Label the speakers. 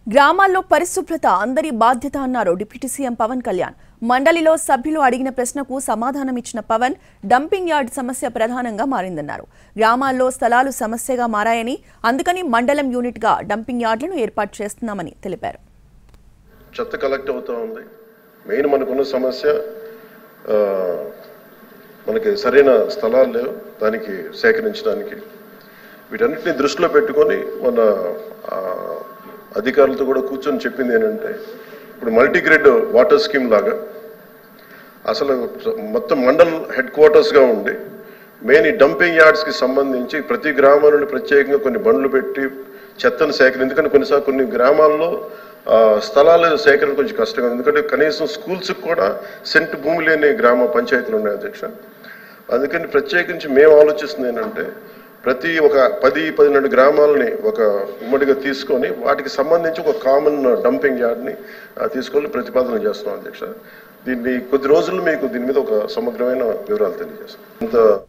Speaker 1: గ్రామాల్లో పరిశుభ్రత అందరి బాధ్యత అన్నారు డిప్యూటీ సీఎం పవన్ కళ్యాణ్ మండలిలో సభ్యులు అడిగిన ప్రశ్నకు సమాధానం ఇచ్చిన పవన్ డంపింగ్ యార్డ్ సమస్య ప్రధానంగా మారిందన్నారు గ్రామాల్లో స్థలాలు సమస్యగా మారాయని అందుకని మండలం యూనిట్గా డంపింగ్ యార్డులను ఏర్పాటు చేస్తున్నామని తెలిపారు
Speaker 2: చెత్త కలెక్ట్ అవుతూ ఉంది మెయిన్ మనకున్న సమస్య ఆ, మనకి సరైన స్థలాలు లేవు దానికి సేకరించడానికి వీటన్నిటిని దృష్టిలో పెట్టుకొని మన ఆ, అధికారులతో కూడా కూర్చొని చెప్పింది ఏంటంటే ఇప్పుడు మల్టీ గ్రిడ్ వాటర్ స్కీమ్ లాగా అసలు మొత్తం మండల్ హెడ్ క్వార్టర్స్గా ఉండి మెయిన్ ఈ డంపింగ్ యార్డ్స్కి సంబంధించి ప్రతి గ్రామం నుండి ప్రత్యేకంగా కొన్ని బండ్లు పెట్టి చెత్తను సేకరణ ఎందుకంటే కొన్నిసార్లు కొన్ని గ్రామాల్లో ఆ, స్థలాల సేకరణ కొంచెం కష్టంగా ఉంది. ఎందుకంటే కనీసం స్కూల్స్కి కూడా సెంట్ భూమి లేని గ్రామ పంచాయతీలు ఉన్నాయి అధ్యక్ష అందుకని ప్రత్యేకించి మేము ఆలోచిస్తుంది ఏంటంటే ప్రతి ఒక పది పన్నెండు గ్రామాలని ఒక ఉమ్మడిగా తీసుకొని వాటికి సంబంధించి ఒక కామన్ డంపింగ్ యార్డ్ని ఆ, తీసుకొని ప్రతిపాదన చేస్తున్నాం అధ్యక్ష దీన్ని కొద్ది రోజుల్లో మీకు దీని మీద ఒక సమగ్రమైన వివరాలు తెలియజేస్తాం ఇంత